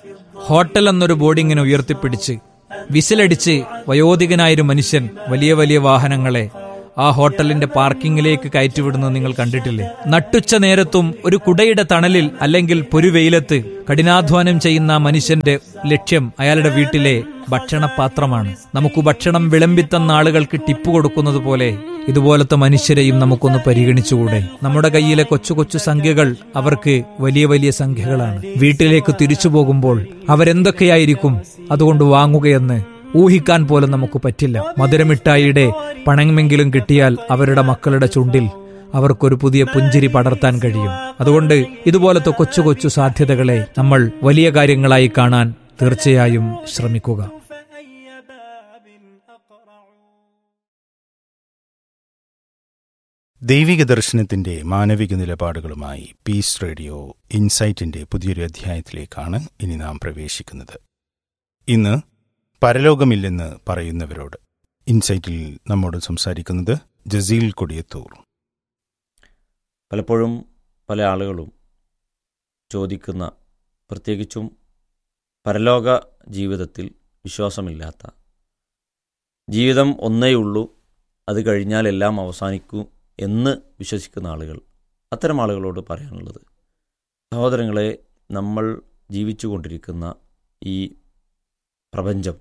hotel എന്നൊരു ബോർഡിങ്ങിനെ ഉയർത്തിപ്പിടിച്ച് വിസിലടിച്ച് വയോധികനായൊരു മനുഷ്യൻ വലിയ വലിയ വാഹനങ്ങളെ ആ ഹോട്ടലിന്റെ പാർക്കിങ്ങിലേക്ക് കയറ്റിവിടുന്നത് നിങ്ങൾ കണ്ടിട്ടില്ലേ നട്ടുച്ച നേരത്തും ഒരു കുടയുടെ തണലിൽ അല്ലെങ്കിൽ പൊരുവെയിലത്ത് കഠിനാധ്വാനം ചെയ്യുന്ന ആ മനുഷ്യന്റെ ലക്ഷ്യം അയാളുടെ വീട്ടിലെ ഭക്ഷണപാത്രമാണ് നമുക്ക് ഭക്ഷണം വിളമ്പിത്തന്ന ആളുകൾക്ക് ടിപ്പ് കൊടുക്കുന്നത് പോലെ ഇതുപോലത്തെ മനുഷ്യരെയും നമുക്കൊന്ന് പരിഗണിച്ചുകൂടെ നമ്മുടെ കയ്യിലെ കൊച്ചു കൊച്ചു സംഖ്യകൾ അവർക്ക് വലിയ വലിയ സംഖ്യകളാണ് വീട്ടിലേക്ക് തിരിച്ചു പോകുമ്പോൾ അവരെന്തൊക്കെയായിരിക്കും അതുകൊണ്ട് വാങ്ങുകയെന്ന് ഊഹിക്കാൻ പോലും നമുക്ക് പറ്റില്ല മധുരമിഠായിയുടെ പണമെങ്കിലും കിട്ടിയാൽ അവരുടെ മക്കളുടെ ചുണ്ടിൽ അവർക്കൊരു പുതിയ പുഞ്ചിരി പടർത്താൻ കഴിയും അതുകൊണ്ട് ഇതുപോലത്തെ കൊച്ചു കൊച്ചു സാധ്യതകളെ നമ്മൾ വലിയ കാര്യങ്ങളായി കാണാൻ തീർച്ചയായും ശ്രമിക്കുക ദൈവിക ദർശനത്തിന്റെ മാനവിക നിലപാടുകളുമായി പീസ് റേഡിയോ ഇൻസൈറ്റിന്റെ പുതിയൊരു അധ്യായത്തിലേക്കാണ് ഇനി നാം പ്രവേശിക്കുന്നത് ഇന്ന് പരലോകമില്ലെന്ന് പറയുന്നവരോട് ഇൻസൈറ്റിൽ നമ്മോട് സംസാരിക്കുന്നത് ജസീൽ കൊടിയത്തൂർ പലപ്പോഴും പല ആളുകളും ചോദിക്കുന്ന പ്രത്യേകിച്ചും പരലോക ജീവിതത്തിൽ വിശ്വാസമില്ലാത്ത ജീവിതം ഒന്നേയുള്ളൂ അത് കഴിഞ്ഞാൽ എല്ലാം അവസാനിക്കൂ എന്ന് വിശ്വസിക്കുന്ന ആളുകൾ അത്തരം ആളുകളോട് പറയാനുള്ളത് സഹോദരങ്ങളെ നമ്മൾ ജീവിച്ചു കൊണ്ടിരിക്കുന്ന ഈ പ്രപഞ്ചം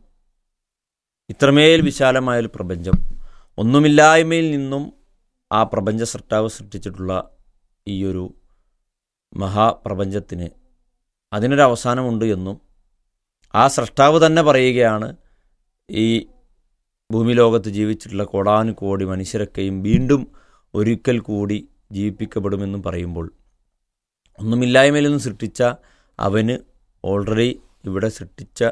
ഇത്രമേൽ വിശാലമായൊരു പ്രപഞ്ചം ഒന്നുമില്ലായ്മയിൽ നിന്നും ആ പ്രപഞ്ച സൃഷ്ടാവ് സൃഷ്ടിച്ചിട്ടുള്ള ഈ ഒരു മഹാപ്രപഞ്ചത്തിന് അതിനൊരു അവസാനമുണ്ട് എന്നും ആ സൃഷ്ടാവ് തന്നെ പറയുകയാണ് ഈ ഭൂമി ലോകത്ത് ജീവിച്ചിട്ടുള്ള കോടാനുകോടി മനുഷ്യരൊക്കെയും വീണ്ടും ഒരിക്കൽ കൂടി ജീവിപ്പിക്കപ്പെടുമെന്നും പറയുമ്പോൾ ഒന്നുമില്ലായ്മയിൽ നിന്ന് സൃഷ്ടിച്ച അവന് ഓൾറെഡി ഇവിടെ സൃഷ്ടിച്ച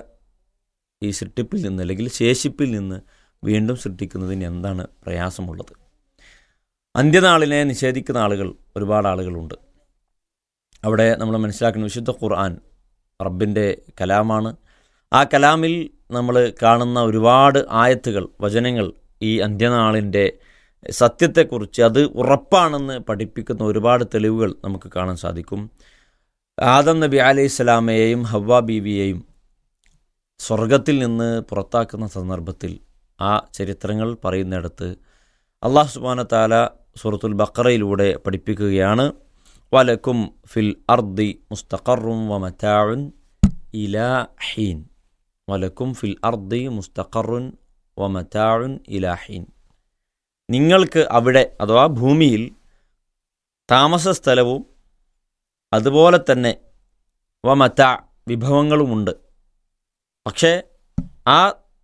ഈ സൃഷ്ടിപ്പിൽ നിന്ന് അല്ലെങ്കിൽ ശേഷിപ്പിൽ നിന്ന് വീണ്ടും സൃഷ്ടിക്കുന്നതിന് എന്താണ് പ്രയാസമുള്ളത് അന്ത്യനാളിനെ നിഷേധിക്കുന്ന ആളുകൾ ഒരുപാട് ആളുകളുണ്ട് അവിടെ നമ്മൾ മനസ്സിലാക്കുന്ന വിശുദ്ധ ഖുർആൻ റബ്ബിൻ്റെ കലാമാണ് ആ കലാമിൽ നമ്മൾ കാണുന്ന ഒരുപാട് ആയത്തുകൾ വചനങ്ങൾ ഈ അന്ത്യനാളിൻ്റെ സത്യത്തെക്കുറിച്ച് അത് ഉറപ്പാണെന്ന് പഠിപ്പിക്കുന്ന ഒരുപാട് തെളിവുകൾ നമുക്ക് കാണാൻ സാധിക്കും ആദം നബി അലൈഹി സ്വലാമയെയും ഹവ്വ ബീവിയെയും സ്വർഗത്തിൽ നിന്ന് പുറത്താക്കുന്ന സന്ദർഭത്തിൽ ആ ചരിത്രങ്ങൾ പറയുന്നിടത്ത് അള്ളാഹു സുബാന താല സൂറത്തുൽ ബക്കറയിലൂടെ പഠിപ്പിക്കുകയാണ് വലക്കും ഫിൽ അർദി മുസ്തഖറും വ മറ്റാഉൻ ഇലാ ഹീൻ വലക്കും ഫിൽ അർദി മുസ്തഖറുൻ വ മറ്റാഉൻ ഇലാ ഹീൻ നിങ്ങൾക്ക് അവിടെ അഥവാ ഭൂമിയിൽ താമസ സ്ഥലവും അതുപോലെ തന്നെ വ മറ്റ വിഭവങ്ങളുമുണ്ട് പക്ഷേ ആ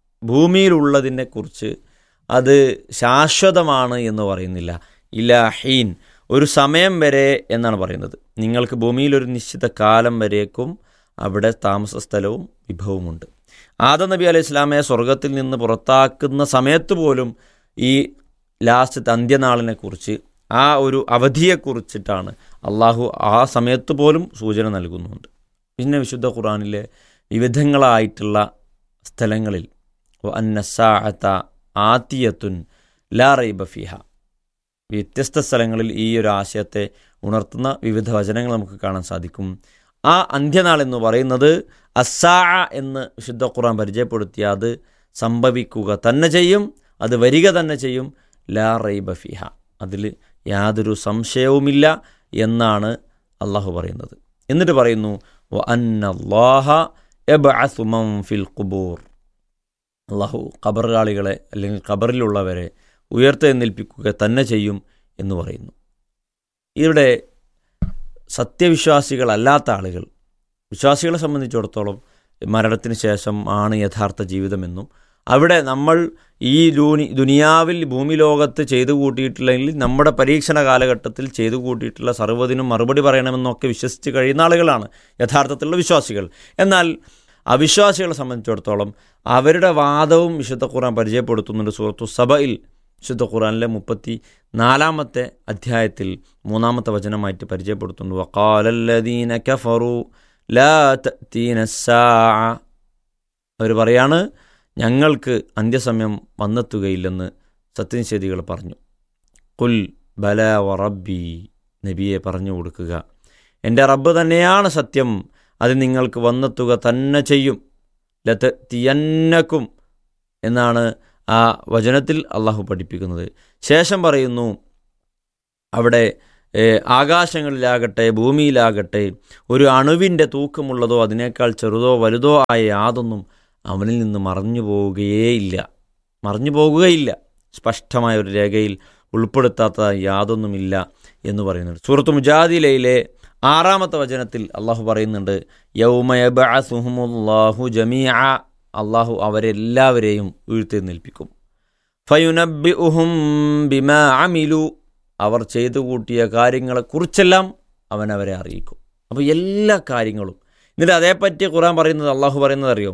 ഭൂമിയിലുള്ളതിനെക്കുറിച്ച് അത് ശാശ്വതമാണ് എന്ന് പറയുന്നില്ല ഇലാഹീൻ ഒരു സമയം വരെ എന്നാണ് പറയുന്നത് നിങ്ങൾക്ക് ഭൂമിയിൽ ഒരു നിശ്ചിത കാലം വരേക്കും അവിടെ താമസ സ്ഥലവും വിഭവമുണ്ട് ആദം നബി അലൈഹി ഇസ്ലാമയെ സ്വർഗത്തിൽ നിന്ന് പുറത്താക്കുന്ന സമയത്ത് പോലും ഈ ലാസ്റ്റ് അന്ത്യനാളിനെക്കുറിച്ച് ആ ഒരു അവധിയെക്കുറിച്ചിട്ടാണ് അള്ളാഹു ആ സമയത്ത് പോലും സൂചന നൽകുന്നുണ്ട് പിന്നെ വിശുദ്ധ ഖുറാനിലെ വിവിധങ്ങളായിട്ടുള്ള സ്ഥലങ്ങളിൽ അന്നസാഅത്ത ആത്തിയത്തുൻ ലാ റൈബ ഫിഹ വ്യത്യസ്ത സ്ഥലങ്ങളിൽ ഈ ഒരു ആശയത്തെ ഉണർത്തുന്ന വിവിധ വചനങ്ങൾ നമുക്ക് കാണാൻ സാധിക്കും ആ അന്ത്യനാൾ എന്ന് പറയുന്നത് അസാ എന്ന് വിശുദ്ധ ഖുർആൻ പരിചയപ്പെടുത്തിയ അത് സംഭവിക്കുക തന്നെ ചെയ്യും അത് വരിക തന്നെ ചെയ്യും ലാ റൈബ ഫിഹ അതിൽ യാതൊരു സംശയവുമില്ല എന്നാണ് അള്ളാഹു പറയുന്നത് എന്നിട്ട് പറയുന്നു വ അന്നല്ലാഹ യബ്അസു മൻ ഫിൽ ഖുബൂർ അള്ളാഹു ഖബറാളികളെ അല്ലെങ്കിൽ ഖബറിലുള്ളവരെ ഉയർത്തെഴുന്നേൽപ്പിക്കുക തന്നെ ചെയ്യും എന്ന് പറയുന്നു ഇവിടെ സത്യവിശ്വാസികളല്ലാത്ത ആളുകൾ വിശ്വാസികളെ സംബന്ധിച്ചിടത്തോളം മരണത്തിന് ശേഷം ആണ് യഥാർത്ഥ ജീവിതമെന്നും അവിടെ നമ്മൾ ഈ ലൂനി ദുനിയാവിൽ ഭൂമി ലോകത്ത് ചെയ്തു കൂട്ടിയിട്ടില്ലെങ്കിൽ നമ്മുടെ പരീക്ഷണ കാലഘട്ടത്തിൽ ചെയ്തു കൂട്ടിയിട്ടുള്ള സർവ്വതിനും മറുപടി പറയണമെന്നൊക്കെ വിശ്വസിച്ച് കഴിയുന്ന ആളുകളാണ് യഥാർത്ഥത്തിലുള്ള വിശ്വാസികൾ എന്നാൽ അവിശ്വാസികളെ സംബന്ധിച്ചിടത്തോളം അവരുടെ വാദവും വിശുദ്ധ ഖുർആൻ പരിചയപ്പെടുത്തുന്നുണ്ട് സുഹൃത്തു സഭയിൽ വിശുദ്ധ ഖുർആനിലെ മുപ്പത്തി നാലാമത്തെ അധ്യായത്തിൽ മൂന്നാമത്തെ വചനമായിട്ട് പരിചയപ്പെടുത്തുന്നു വക്കാലല്ലദീന കഫറു ലാ തഅ്തീന സ്സാഅ അവർ പറയാണ് ഞങ്ങൾക്ക് അന്ത്യസമയം വന്നെത്തുകയില്ലെന്ന് സത്യനിഷേധികൾ പറഞ്ഞു കുൽ ബല വ റബ്ബി നബിയെ പറഞ്ഞു കൊടുക്കുക എൻ്റെ റബ്ബ് തന്നെയാണ് സത്യം അത് നിങ്ങൾക്ക് വന്നെത്തുക തന്നെ ചെയ്യും ലത തിയന്നക്കും എന്നാണ് ആ വചനത്തിൽ അള്ളാഹു പഠിപ്പിക്കുന്നത് ശേഷം പറയുന്നു അവിടെ ഏഹ്, ആകാശങ്ങളിലാകട്ടെ ഭൂമിയിലാകട്ടെ ഒരു അണുവിൻ്റെ തൂക്കമുള്ളതോ അതിനേക്കാൾ ചെറുതോ വലുതോ ആയ യാതൊന്നും അവനിൽ നിന്ന് മറഞ്ഞു പോവുകയേയില്ല മറഞ്ഞു പോകുകയില്ല സ്പഷ്ടമായ ഒരു രേഖയിൽ ഉൾപ്പെടുത്താത്ത യാതൊന്നുമില്ല എന്ന് പറയുന്നുണ്ട് സൂറത്ത് മുജാദിലയിലെ ആറാമത്തെ വചനത്തിൽ അള്ളാഹു പറയുന്നുണ്ട് യൗമയബഅസുഹുമുല്ലാഹു ജമീഅ അള്ളാഹു അവരെല്ലാവരെയും ഉയർത്തെഴുന്നേൽപ്പിക്കും ഫയുനബിഉഹും ബിമാ അമിലു അവർ ചെയ്തു കൂട്ടിയ കാര്യങ്ങളെക്കുറിച്ചെല്ലാം അവൻ അവരെ അറിയിക്കും അപ്പോൾ എല്ലാ കാര്യങ്ങളും എന്നിട്ട് അതേപ്പറ്റി ഖുറാൻ പറയുന്നത് അള്ളാഹു പറയുന്നത് അറിയോ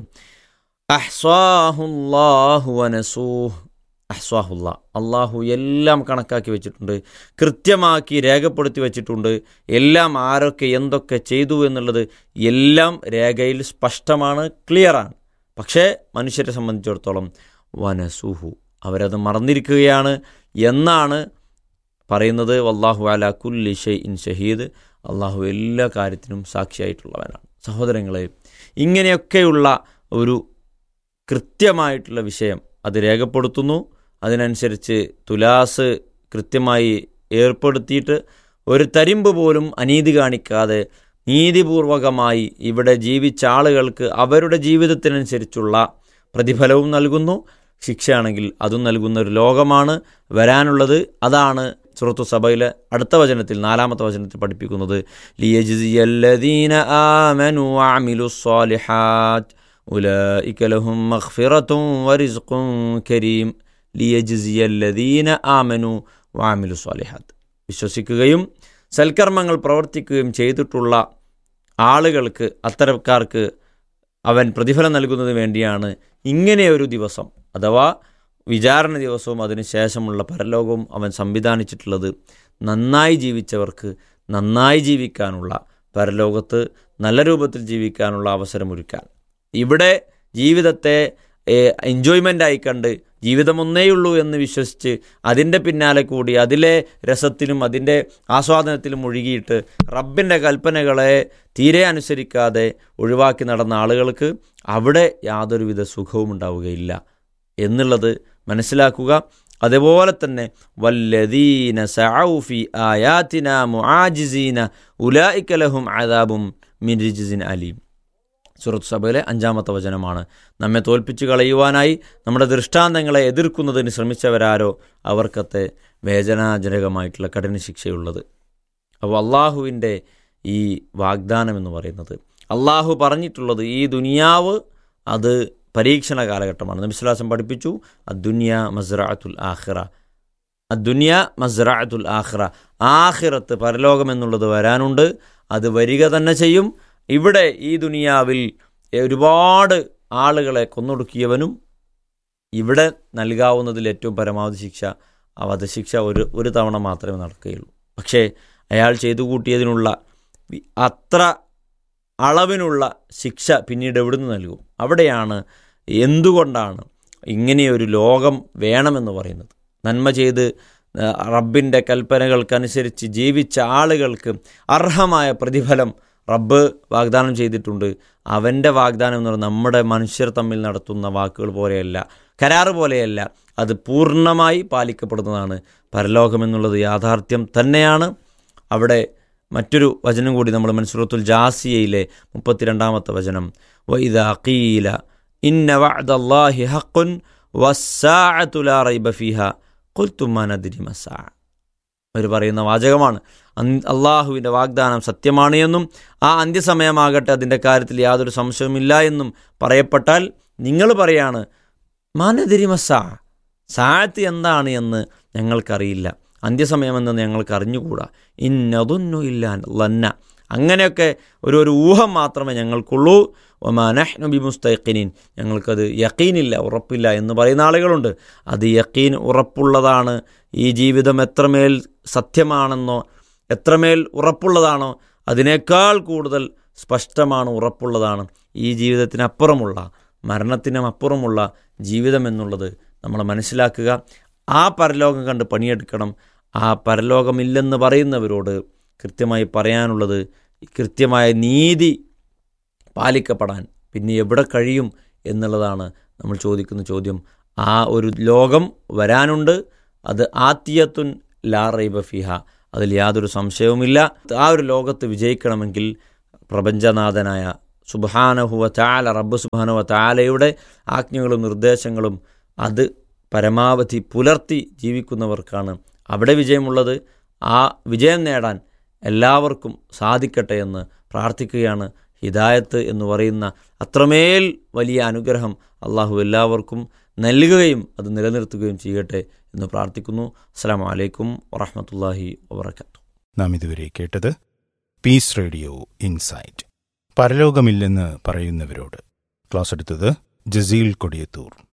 അഹ്സ്വാഹുല്ലാഹു വനസൂഹ് അഹ്സ്വാഹുല്ല അള്ളാഹു എല്ലാം കണക്കാക്കി വെച്ചിട്ടുണ്ട് കൃത്യമാക്കി രേഖപ്പെടുത്തി വെച്ചിട്ടുണ്ട് എല്ലാം ആരൊക്കെ എന്തൊക്കെ ചെയ്തു എന്നുള്ളത് എല്ലാം രേഖയിൽ സ്പഷ്ടമാണ് ക്ലിയറാണ് പക്ഷേ മനുഷ്യരെ സംബന്ധിച്ചിടത്തോളം വനസുഹു അവരത് മറന്നിരിക്കുകയാണ് എന്നാണ് പറയുന്നത് വല്ലാഹു അല കുല്ലി ഷെയ് ഇൻ ഷഹീദ് അള്ളാഹു എല്ലാ കാര്യത്തിനും സാക്ഷിയായിട്ടുള്ളവനാണ് സഹോദരങ്ങളെ ഇങ്ങനെയൊക്കെയുള്ള ഒരു കൃത്യമായിട്ടുള്ള വിഷയം അത് രേഖപ്പെടുത്തുന്നു അതിനനുസരിച്ച് തുലാസ് കൃത്യമായി ഏർപ്പെടുത്തിയിട്ട് ഒരു തരിമ്പ് പോലും അനീതി കാണിക്കാതെ നീതിപൂർവകമായി ഇവിടെ ജീവിച്ച ആളുകൾക്ക് അവരുടെ ജീവിതത്തിനനുസരിച്ചുള്ള പ്രതിഫലവും നൽകുന്നു ശിക്ഷയാണെങ്കിൽ അതും നൽകുന്ന ഒരു ലോകമാണ് വരാനുള്ളത് അതാണ് സുഹൃത്തു സഭയിലെ അടുത്ത വചനത്തിൽ നാലാമത്തെ വചനത്തിൽ പഠിപ്പിക്കുന്നത് ലിയജിയല്ലദീന ആമനു വഅമിലു സ്വാലിഹാത്ത് ഉലൈക ലഹും മഗ്ഫിറത്തും വറിസ്ഖും കരീം ലിയജിയല്ലദീന ആമനു വഅമിലു സ്വാലിഹാത്ത് വിശ്വസിക്കുകയും സൽക്കർമ്മങ്ങൾ പ്രവർത്തിക്കുകയും ചെയ്തിട്ടുള്ള ആളുകൾക്ക് അത്തരക്കാർക്ക് അവൻ പ്രതിഫലം നൽകുന്നതിന് വേണ്ടിയാണ് ഇങ്ങനെയൊരു ദിവസം അഥവാ വിചാരണ ദിവസവും അതിനുശേഷമുള്ള പരലോകവും അവൻ സംവിധാനിച്ചിട്ടുള്ളത് നന്നായി ജീവിച്ചവർക്ക് നന്നായി ജീവിക്കാനുള്ള പരലോകത്ത് നല്ല രൂപത്തിൽ ജീവിക്കാനുള്ള അവസരമൊരുക്കാൻ ഇവിടെ ജീവിതത്തെ എൻജോയ്മെൻ്റ് ആയി കണ്ട് ജീവിതം ഒന്നേയുള്ളൂ എന്ന് വിശ്വസിച്ച് അതിൻ്റെ പിന്നാലെ കൂടി അതിലെ രസത്തിലും അതിൻ്റെ ആസ്വാദനത്തിലും ഒഴുകിയിട്ട് റബ്ബിൻ്റെ കൽപ്പനകളെ തീരെ അനുസരിക്കാതെ ഒഴിവാക്കി നടന്ന ആളുകൾക്ക് അവിടെ യാതൊരുവിധ സുഖവും ഉണ്ടാവുകയില്ല എന്നുള്ളത് മനസ്സിലാക്കുക അതുപോലെ തന്നെ വല്ലദീന സഔഫി ആയാത്തിന മുആജിസീന ഉലായിക്കലഹും അദാബും മിരിജിസിൻ അലീം സുറത്ത് സഭയിലെ അഞ്ചാമത്തെ വചനമാണ് നമ്മെ തോൽപ്പിച്ചു കളയുവാനായി നമ്മുടെ ദൃഷ്ടാന്തങ്ങളെ എതിർക്കുന്നതിന് ശ്രമിച്ചവരാരോ അവർക്കത്തെ വേദനാജനകമായിട്ടുള്ള കഠിന ശിക്ഷയുള്ളത് അപ്പോൾ അള്ളാഹുവിൻ്റെ ഈ വാഗ്ദാനം എന്ന് പറയുന്നത് അള്ളാഹു പറഞ്ഞിട്ടുള്ളത് ഈ ദുനിയാവ് അത് പരീക്ഷണ കാലഘട്ടമാണ് നബിസ്ലാസം പഠിപ്പിച്ചു അദ്ദുനിയ മസ്റാഅത്തുൽ ആഖിറ അദ്ദുനിയ മസ്റാഅത്തുൽ ആഖിറ ആഖിറത്ത് പരലോകം എന്നുള്ളത് വരാനുണ്ട് അത് വരിക തന്നെ ചെയ്യും ഇവിടെ ഈ ദുനിയാവിൽ ഒരുപാട് ആളുകളെ കൊന്നൊടുക്കിയവനും ഇവിടെ നൽകാവുന്നതിൽ ഏറ്റവും പരമാവധി ശിക്ഷ ആ വധശിക്ഷ ഒരു ഒരു തവണ മാത്രമേ നടക്കുകയുള്ളൂ പക്ഷേ അയാൾ ചെയ്തു കൂട്ടിയതിനുള്ള വി- അത്ര അളവിനുള്ള ശിക്ഷ പിന്നീട് എവിടുന്ന് നൽകും അവിടെയാണ് എന്തുകൊണ്ടാണ് ഇങ്ങനെയൊരു ലോകം വേണമെന്ന് പറയുന്നത് നന്മ ചെയ്ത് ആ, റബ്ബിൻ്റെ കൽപ്പനകൾക്കനുസരിച്ച് ജീവിച്ച ആളുകൾക്ക് അർഹമായ പ്രതിഫലം റബ്ബ് വാഗ്ദാനം ചെയ്തിട്ടുണ്ട് അവൻ്റെ വാഗ്ദാനം എന്ന് പറയുന്നത് നമ്മുടെ മനുഷ്യർ തമ്മിൽ നടത്തുന്ന വാക്കുകൾ പോലെയല്ല കരാറ് പോലെയല്ല അത് പൂർണ്ണമായി പാലിക്കപ്പെടുന്നതാണ് പരലോകം എന്നുള്ളത് യാഥാർത്ഥ്യം തന്നെയാണ് അവിടെ മറ്റൊരു വചനം കൂടി നമ്മൾ മൻസുറത്തുൽ ജാസിയയിലെ മുപ്പത്തിരണ്ടാമത്തെ വചനം വൈദ ഖീല ഇന്ന വഅദല്ലാഹി ഹഖുൻ വസ്സാഅതു ലാ റൈബ ഫീഹ ഖുൽതും മാ നദ്രി മസ്സാ അവർ പറയുന്ന വാചകമാണ് അൻ- അള്ളാഹുവിൻ്റെ വാഗ്ദാനം സത്യമാണ് എന്നും ആ അന്ത്യസമയമാകട്ടെ അതിൻ്റെ കാര്യത്തിൽ യാതൊരു സംശയവുമില്ല എന്നും പറയപ്പെട്ടാൽ നിങ്ങൾ പറയാണ് മാനതിരി മസ്സാ സാഴത്ത് എന്താണ് എന്ന് ഞങ്ങൾക്കറിയില്ല അന്ത്യസമയമെന്ന് ഞങ്ങൾക്ക് അറിഞ്ഞുകൂടാ ഇന്നതൊന്നു ഇല്ല ലന്ന അങ്ങനെയൊക്കെ ഒരു ഒരു ഊഹം മാത്രമേ ഞങ്ങൾക്കുള്ളൂ ഒമാനഹ്നു ബി മുസ്തഖിനീൻ ഞങ്ങൾക്കത് യക്കീനില്ല ഉറപ്പില്ല എന്ന് പറയുന്ന ആളുകളുണ്ട് അത് യക്കീൻ ഉറപ്പുള്ളതാണ് ഈ ജീവിതം എത്രമേൽ സത്യമാണെന്നോ എത്രമേൽ ഉറപ്പുള്ളതാണോ അതിനേക്കാൾ കൂടുതൽ സ്പഷ്ടമാണ് ഉറപ്പുള്ളതാണ് ഈ ജീവിതത്തിനപ്പുറമുള്ള മരണത്തിനും അപ്പുറമുള്ള ജീവിതം എന്നുള്ളത് നമ്മൾ മനസ്സിലാക്കുക ആ പരലോകം കണ്ട് പണിയെടുക്കണം ആ പരലോകമില്ലെന്ന് പറയുന്നവരോട് കൃത്യമായി പറയാനുള്ളത് കൃത്യമായ നീതി പാലിക്കപ്പെടാൻ പിന്നെ എവിടെ കഴിയും എന്നുള്ളതാണ് നമ്മൾ ചോദിക്കുന്ന ചോദ്യം ആ ഒരു ലോകം വരാനുണ്ട് അത് ആത്തിയത്തുൻ ലാ റൈബ ഫിഹ അതിൽ യാതൊരു സംശയവുമില്ല ആ ഒരു ലോകത്ത് വിജയിക്കണമെങ്കിൽ പ്രപഞ്ചനാഥനായ സുബാനഹുവ താല റബ്ബ് സുബാനുവ താലയുടെ ആജ്ഞകളും നിർദ്ദേശങ്ങളും അത് പരമാവധി പുലർത്തി ജീവിക്കുന്നവർക്കാണ് അവിടെ വിജയമുള്ളത് ആ വിജയം നേടാൻ എല്ലാവർക്കും സാധിക്കട്ടെ എന്ന് പ്രാർത്ഥിക്കുകയാണ് ഹിദായത്ത് എന്ന് പറയുന്ന അത്രമേൽ വലിയ അനുഗ്രഹം അള്ളാഹു എല്ലാവർക്കും നൽകുകയും അത് നിലനിർത്തുകയും ചെയ്യട്ടെ എന്ന് പ്രാർത്ഥിക്കുന്നു അസ്സാം വലൈക്കും വറഹമത്തല്ലാഹി വാബർക്കാത്തു നാം ഇതുവരെ കേട്ടത് പീസ് റേഡിയോ ഇൻസൈറ്റ് പരലോകമില്ലെന്ന് പറയുന്നവരോട് ക്ലാസ് എടുത്തത് ജസീൽ കൊടിയത്തൂർ